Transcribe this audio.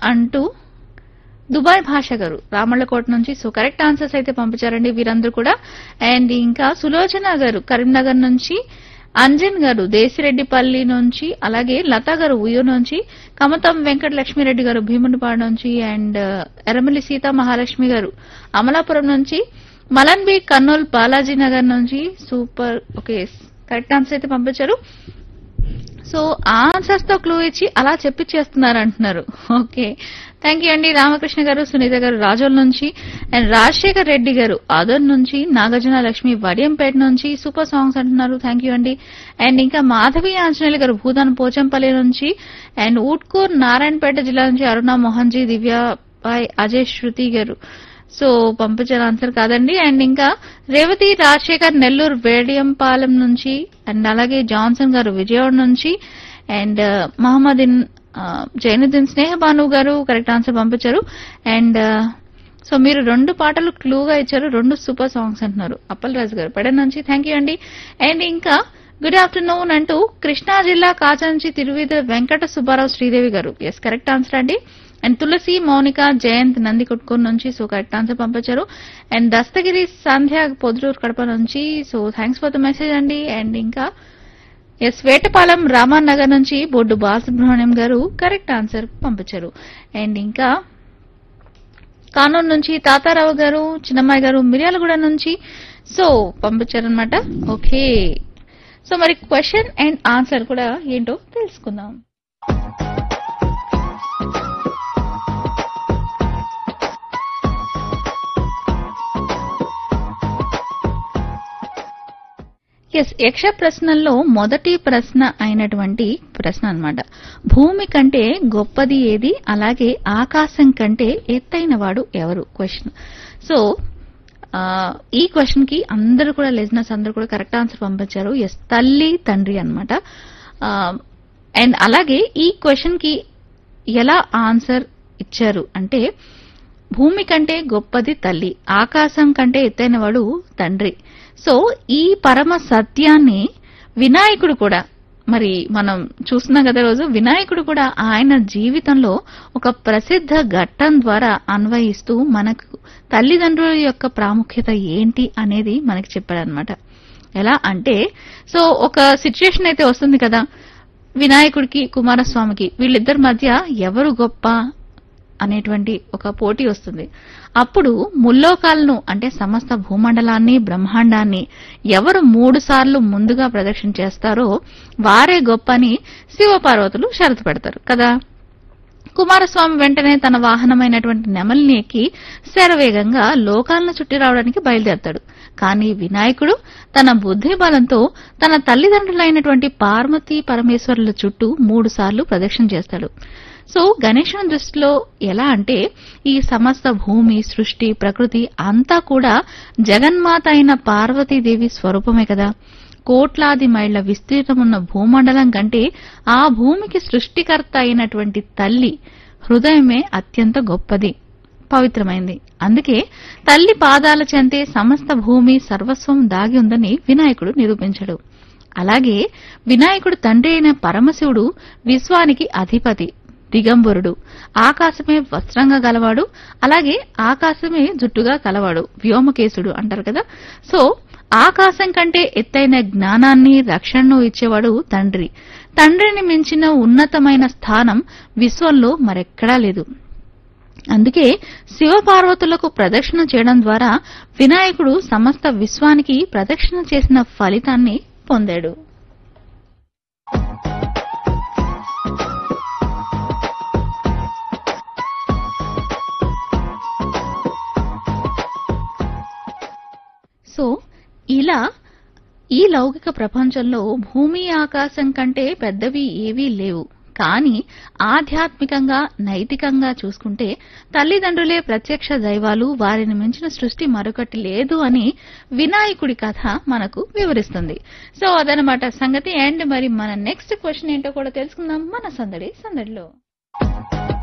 అంటూ దుబాయ్ భాష గారు రామళ్ళకోట నుంచి సో కరెక్ట్ ఆన్సర్స్ అయితే పంపించారండి వీరందరూ కూడా అండ్ ఇంకా సులోచన గారు కరీంనగర్ నుంచి అంజన్ గారు దేశిరెడ్డిపల్లి నుంచి అలాగే లతా గారు ఉయ్యూరు నుంచి కమతం వెంకట లక్ష్మీరెడ్డి గారు భీమునిపాడు నుంచి అండ్ ఎర్రమల్లి సీతా మహాలక్ష్మి గారు అమలాపురం నుంచి మలన్ బి కర్నూల్ బాలాజీ నగర్ నుంచి సూపర్ ఓకే కరెక్ట్ ఆన్సర్ అయితే పంపించారు సో ఆన్సర్స్ తో క్లూ ఇచ్చి అలా చెప్పిచ్చేస్తున్నారు అంటున్నారు ఓకే థ్యాంక్ యూ అండి రామకృష్ణ గారు సునీత గారు రాజోల్ నుంచి అండ్ రాజశేఖర్ రెడ్డి గారు ఆదర్ నుంచి నాగార్జున లక్ష్మి వడియంపేట నుంచి సూపర్ సాంగ్స్ అంటున్నారు థ్యాంక్ యూ అండి అండ్ ఇంకా మాధవి ఆంజనేయులు గారు భూదాన్ పోచంపల్లి నుంచి అండ్ ఊట్కూర్ నారాయణపేట జిల్లా నుంచి అరుణ మోహన్జీ దివ్యాబాయ్ అజయ్ శృతి గారు సో పంపించిన ఆన్సర్ కాదండి అండ్ ఇంకా రేవతి రాజశేఖర్ నెల్లూరు వేడియంపాలెం నుంచి అండ్ అలాగే జాన్సన్ గారు విజయవాడ నుంచి అండ్ మహమ్మద్ జైనుద్దీన్ స్నేహ భాను గారు కరెక్ట్ ఆన్సర్ పంపించారు అండ్ సో మీరు రెండు పాటలు క్లూగా ఇచ్చారు రెండు సూపర్ సాంగ్స్ అంటున్నారు అప్పల్ రాజు గారు పడే నుంచి థ్యాంక్ యూ అండి అండ్ ఇంకా గుడ్ ఆఫ్టర్నూన్ అంటూ కృష్ణా జిల్లా కాచా నుంచి తిరువిద వెంకట సుబ్బారావు శ్రీదేవి గారు ఎస్ కరెక్ట్ ఆన్సర్ అండి అండ్ తులసి మౌనిక జయంత్ నంది కొట్టుకూరు నుంచి సో కరెక్ట్ ఆన్సర్ పంపించారు అండ్ దస్తగిరి సంధ్య పొద్దుటూరు కడప నుంచి so thanks for the message అండి అండ్ ఇంకా ఎస్ వేటపాలెం రామాన్ నగర్ నుంచి బొడ్డు బాలసుబ్రహ్మణ్యం గారు కరెక్ట్ ఆన్సర్ పంపించారు అండ్ ఇంకా కానూన్ నుంచి తాతారావు గారు చిన్నమ్మాయి గారు మిర్యాలగూడ నుంచి సో పంపించారనమాట ఓకే సో మరి క్వశ్చన్ అండ్ ఆన్సర్ కూడా ఏంటో తెలుసుకుందాం ఎస్ యక్ష ప్రశ్నల్లో మొదటి ప్రశ్న అయినటువంటి ప్రశ్న అన్నమాట భూమి కంటే గొప్పది ఏది అలాగే ఆకాశం కంటే ఎత్తైన వాడు ఎవరు క్వశ్చన్ సో ఆ, ఈ క్వశ్చన్ కి అందరూ కూడా లిజినెస్ అందరూ కూడా కరెక్ట్ ఆన్సర్ పంపించారు ఎస్ తల్లి తండ్రి అనమాట అండ్ అలాగే ఈ క్వశ్చన్ కి ఎలా ఆన్సర్ ఇచ్చారు అంటే భూమి కంటే గొప్పది తల్లి ఆకాశం కంటే ఎత్తైనవాడు తండ్రి సో ఈ పరమ సత్యాన్ని వినాయకుడు కూడా మరి మనం చూస్తున్నాం కదా రోజు వినాయకుడు కూడా ఆయన జీవితంలో ఒక ప్రసిద్ధ ఘట్టం ద్వారా అన్వయిస్తూ మనకు తల్లిదండ్రుల యొక్క ప్రాముఖ్యత ఏంటి అనేది మనకి చెప్పాడనమాట ఎలా అంటే సో ఒక సిచ్యుయేషన్ అయితే వస్తుంది కదా వినాయకుడికి కుమారస్వామికి వీళ్ళిద్దరి మధ్య ఎవరు గొప్ప అనేటువంటి ఒక పోటీ వస్తుంది అప్పుడు ముల్లోకాలను అంటే సమస్త భూమండలాన్ని బ్రహ్మాండాన్ని ఎవరు మూడు సార్లు ముందుగా ప్రదక్షిణ చేస్తారో వారే గొప్ప అని శివపార్వతులు షరతు పెడతారు కదా కుమారస్వామి వెంటనే తన వాహనమైనటువంటి నెమలిని ఎక్కి శరవేగంగా లోకాలను చుట్టి రావడానికి బయలుదేరతాడు కానీ వినాయకుడు తన బుద్ధి బలంతో తన తల్లిదండ్రులైనటువంటి పార్వతీ పరమేశ్వరుల చుట్టూ మూడు సార్లు ప్రదక్షిణ చేస్తాడు సో గణేశుని దృష్టిలో ఎలా అంటే ఈ సమస్త భూమి సృష్టి ప్రకృతి అంతా కూడా జగన్మాత అయిన పార్వతీదేవి స్వరూపమే కదా కోట్లాది మైళ్ల విస్తీర్ణమున్న భూమండలం కంటే ఆ భూమికి సృష్టికర్త అయినటువంటి తల్లి హృదయమే అత్యంత గొప్పది పవిత్రమైంది అందుకే తల్లి పాదాల చెంతే సమస్త భూమి సర్వస్వం దాగి ఉందని వినాయకుడు నిరూపించాడు అలాగే వినాయకుడు తండ్రి అయిన పరమశివుడు విశ్వానికి అధిపతి దిగంబరుడు ఆకాశమే వస్త్రంగా గలవాడు అలాగే ఆకాశమే జుట్టుగా కలవాడు వ్యోమకేశుడు అంటారు కదా సో ఆకాశం కంటే ఎత్తైన జ్ఞానాన్ని రక్షణను ఇచ్చేవాడు తండ్రి తండ్రిని మించిన ఉన్నతమైన స్థానం విశ్వంలో మరెక్కడా లేదు అందుకే శివపార్వతులకు ప్రదక్షిణ చేయడం ద్వారా వినాయకుడు సమస్త విశ్వానికి ప్రదక్షిణ చేసిన ఫలితాన్ని పొందాడు సో ఇలా ఈ లౌకిక ప్రపంచంలో భూమి ఆకాశం కంటే పెద్దవి ఏవీ లేవు కానీ ఆధ్యాత్మికంగా నైతికంగా చూసుకుంటే తల్లిదండ్రులే ప్రత్యక్ష దైవాలు వారిని మించిన సృష్టి మరొకటి లేదు అని వినాయకుడి కథ మనకు వివరిస్తుంది సో అదనమాట సంగతి అండ్ మరి మన నెక్స్ట్ క్వశ్చన్ ఏంటో కూడా తెలుసుకుందాం మన సందడి సందడిలో